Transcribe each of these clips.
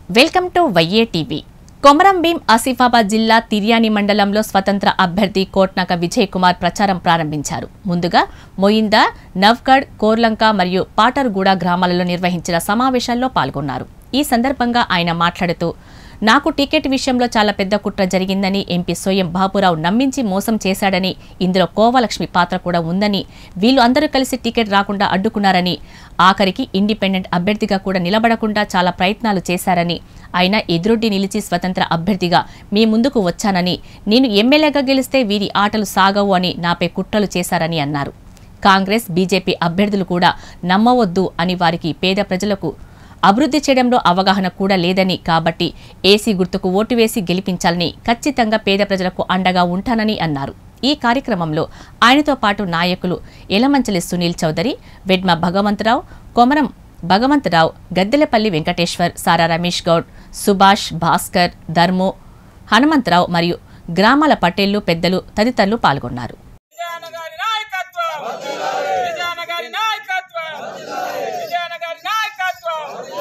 welcome to YA TV Komaram Bheem Asifabad జిల్లా తిర్యాని మండలంలో స్వతంత్ర అభ్యర్థి కోట్నక విజయ్ కుమార్ ప్రచారం ప్రారంభించారు ముందుగా మొయిందా నవ్గఢ్ కోర్లంక మరియు పాటర్గూడ గ్రామాలలో నిర్వహించిన సమావేశాల్లో పాల్గొన్నారు ఈ సందర్భంగా ఆయన మాట్లాడుతూ నాకు టికెట్ విషయంలో చాలా పెద్ద కుట్ర జరిగిందని ఎంపీ సోయం బాబురావు నమ్మించి మోసం చేశాడని ఇందులో కోవలక్ష్మి పాత్ర కూడా ఉందని వీళ్ళు అందరూ కలిసి టికెట్ రాకుండా అడ్డుకున్నారని ఆఖరికి ఇండిపెండెంట్ అభ్యర్థిగా కూడా నిలబడకుండా చాలా ప్రయత్నాలు చేశారని ఆయన ఎదురొడ్డి నిలిచి స్వతంత్ర అభ్యర్థిగా మీ ముందుకు వచ్చానని నేను ఎమ్మెల్యేగా గెలిస్తే వీరి ఆటలు సాగవు అని నాపై కుట్రలు చేశారని అన్నారు కాంగ్రెస్ బీజేపీ అభ్యర్థులు కూడా నమ్మవద్దు అని వారికి పేద ప్రజలకు అభివృద్ధి చేయడంలో అవగాహన కూడా లేదని కాబట్టి ఏసీ గుర్తుకు ఓటు వేసి గెలిపించాలని ఖచ్చితంగా పేద ప్రజలకు అండగా ఉంటానని అన్నారు ఈ కార్యక్రమంలో ఆయనతో పాటు నాయకులు ఎలమంచలి సునీల్ చౌదరి వెడ్మ భగవంతరావు కొమరం భగవంతరావు గద్దెలపల్లి వెంకటేశ్వర్ సారా రమేష్ గౌడ్ సుభాష్ భాస్కర్ ధర్ము హనుమంతరావు మరియు గ్రామాల పటేళ్లు పెద్దలు తదితరులు పాల్గొన్నారు విజయన్న గారి నాయకత్వం విజయన్న గారి నాయకత్వం విజయన్న గారి నాయకత్వం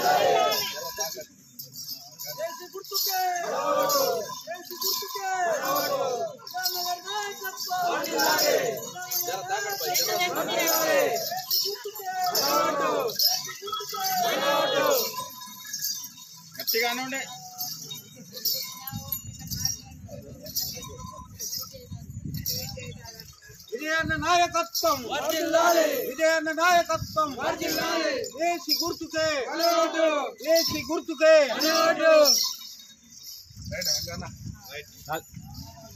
దేశీ గుర్తుకే దేశీ గుర్తుకే విజయన్న గారి నాయకత్వం గట్టిగానే ఉండే విజయన్న నాయకత్వం విజయన్న నాయకత్వం ఏసి గుర్తుకే ఏసి గుర్తుకే